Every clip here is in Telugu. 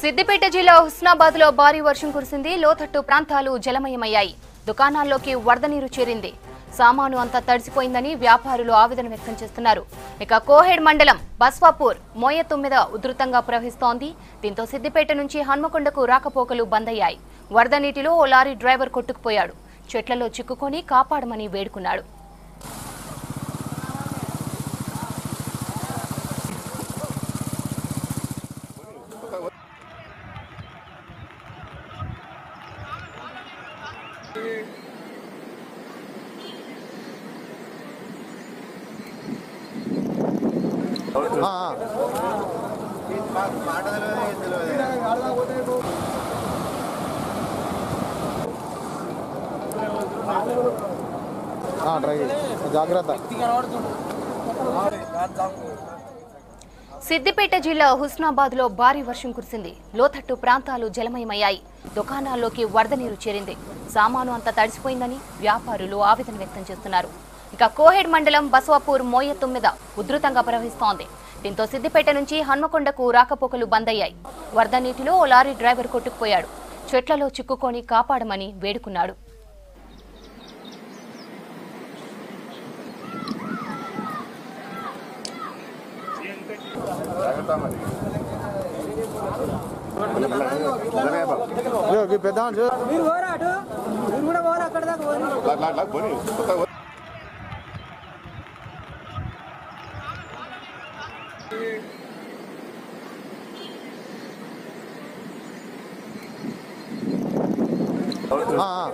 సిద్దిపేట జిల్లా హుస్నాబాద్ లో భారీ వర్షం కురిసింది లోతట్టు ప్రాంతాలు జలమయమయ్యాయి దుకాణాల్లోకి వరద నీరు చేరింది సామాను అంతా తడిసిపోయిందని వ్యాపారులు ఆవేదన వ్యక్తం చేస్తున్నారు ఇక కోహెడ్ మండలం బస్వాపూర్ మోయత్తు మీద ఉధృతంగా ప్రవహిస్తోంది దీంతో సిద్దిపేట నుంచి హన్మకొండకు రాకపోకలు బంద్ అయ్యాయి వరద నీటిలో ఓ లారీ డ్రైవర్ కొట్టుకుపోయాడు చెట్లలో చిక్కుకొని కాపాడమని వేడుకున్నాడు ట్రై జాగ్రత్త సిద్దిపేట జిల్లా హుస్నాబాద్ లో భారీ వర్షం కురిసింది లోతట్టు ప్రాంతాలు జలమయమయ్యాయి దుకాణాల్లోకి వరద నీరు చేరింది సామాను అంతా తడిసిపోయిందని వ్యాపారులు ఆవేదన వ్యక్తం చేస్తున్నారు ఇక కోహెడ్ మండలం బసవాపూర్ మోయత్తు మీద ఉధృతంగా ప్రవహిస్తోంది దీంతో సిద్దిపేట నుంచి హన్మకొండకు రాకపోకలు బంద్ అయ్యాయి వరద నీటిలో ఓ లారీ డ్రైవర్ కొట్టుకుపోయాడు చెట్లలో చిక్కుకొని కాపాడమని వేడుకున్నాడు ఈ పెద్ద మనిషి చూ- మీరు పోరా అటు మీరు కూడా పోరా అక్కడ దాకా పోనీ ఆ, ఆ.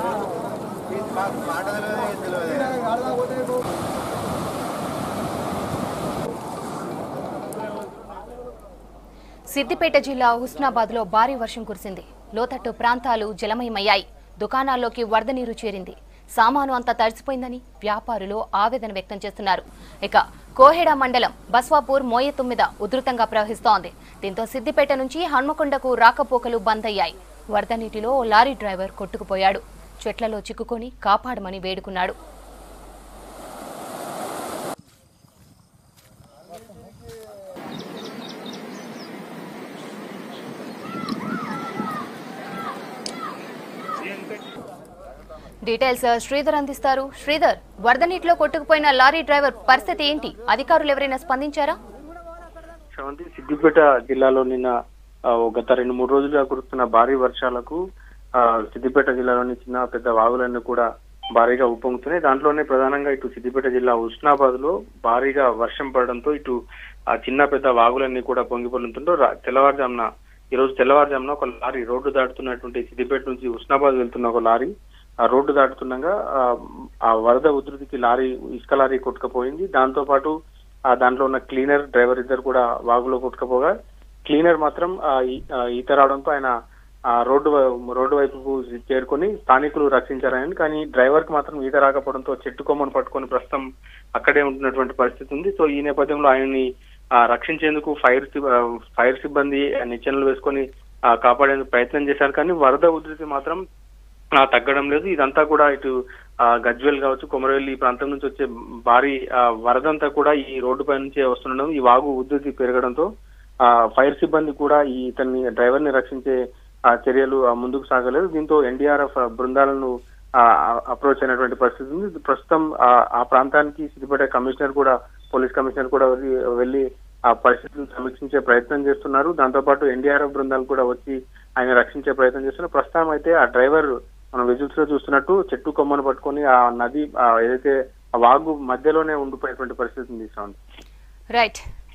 సిద్దిపేట జిల్లా హుస్నాబాద్ లో భారీ వర్షం కురిసింది లోతట్టు ప్రాంతాలు జలమయమయ్యాయి దుకాణాల్లోకి వరద నీరు చేరింది సామాను అంతా తడిసిపోయిందని వ్యాపారులు ఆవేదన వ్యక్తం చేస్తున్నారు ఇక కోహెడ మండలం బస్వాపూర్ మోయత్తు మీద ఉధృతంగా ప్రవహిస్తోంది దీంతో సిద్దిపేట నుంచి హన్మకొండకు రాకపోకలు బంద్ అయ్యాయి వరద నీటిలో ఓ లారీ డ్రైవర్ కొట్టుకుపోయాడు చెట్లలో చిక్కుకొని కాపాడమని వేడుకున్నాడు డీటెయిల్స్ శ్రీధర్ అందిస్తారు శ్రీధర్ వరద నీటిలో కొట్టుకుపోయిన లారీ డ్రైవర్ పరిస్థితి ఏంటి అధికారులు ఎవరైనా స్పందించారా శ్రవంతి సిద్దిపేట జిల్లాలో నిన్న ఆ, గత రెండు మూడు రోజులుగా కురుస్తున్న భారీ వర్షాలకు ఆ, సిద్దిపేట జిల్లాలోని చిన్న పెద్ద వాగులన్నీ కూడా భారీగా ఉప్పొంగుతున్నాయి దాంట్లోనే ప్రధానంగా ఇటు సిద్దిపేట జిల్లా ఉస్నాబాద్ లో భారీగా వర్షం పడడంతో ఇటు ఆ చిన్న పెద్ద వాగులన్నీ కూడా పొంగిపొలుతుంటూ రా- తెల్లవారుజామున ఈ రోజు తెల్లవారుజామున ఒక లారీ రోడ్డు దాటుతున్నటువంటి సిద్దిపేట నుంచి ఉస్నాబాద్ వెళ్తున్న ఒక లారీ ఆ రోడ్డు దాటుతుండగా ఆ, ఆ వరద ఉధృతికి లారీ ఇసుక లారీ కొట్టుకపోయింది దాంతో పాటు ఆ దాంట్లో ఉన్న క్లీనర్ డ్రైవర్ ఇద్దరు కూడా వాగులో కొట్టుకపోగా క్లీనర్ మాత్రం ఆ ఈ- ఆ ఈత రావడంతో ఆయన ఆ రోడ్డు వై- రోడ్డు వైపుకు చేరుకొని స్థానికులు రక్షించారని కానీ డ్రైవర్ కి మాత్రం ఈత రాకపోవడంతో చెట్టు కొమ్మను పట్టుకొని ప్రస్తుతం అక్కడే ఉంటున్నటువంటి పరిస్థితి ఉంది సో ఈ నేపథ్యంలో ఆయన్ని ఆ, రక్షించేందుకు ఫైర్ సిబ్- ఆ, ఫైర్ సిబ్బంది నిచ్చెనలు వేసుకొని ఆ, కాపాడేందుకు ప్రయత్నం చేశారు కానీ వరద ఉధృతి మాత్రం ఆ, తగ్గడం లేదు ఇదంతా కూడా ఇటు ఆ, గజ్వేల్ కావచ్చు కొమరవెల్లి ఈ ప్రాంతం నుంచి వచ్చే భారీ ఆ, వరదంతా కూడా ఈ రోడ్డు పై నుంచే వస్తుండడం ఈ వాగు ఉధృతి పెరగడంతో ఆ ఫైర్ సిబ్బంది కూడా ఈ ఇతన్ని డ్రైవర్ ని రక్షించే ఆ, చర్యలు ఆ, ముందుకు సాగలేదు దీంతో ఎన్డీఆర్ఎఫ్ బృందాలను అప్రోచ్ అయినటువంటి పరిస్థితి ఉంది ప్రస్తుతం ఆ, ఆ ప్రాంతానికి సిద్దిపేట కమిషనర్ కూడా పోలీస్ కమిషనర్ కూడా వెళ్ళి- వెళ్ళి ఆ పరిస్థితిని సమీక్షించే ప్రయత్నం చేస్తున్నారు దాంతోపాటు ఎన్డీఆర్ఎఫ్ బృందాలు కూడా వచ్చి ఆయన రక్షించే ప్రయత్నం చేస్తున్నారు ప్రస్తుతం అయితే ఆ డ్రైవర్ మనం విజువల్స్ లో చూస్తున్నట్టు చెట్టు కొమ్మను పట్టుకొని ఆ నది ఆ, ఏదైతే ఆ వాగు మధ్యలోనే ఉండిపోయేటువంటి పరిస్థితి ఉంది శ్రావంతి. రైట్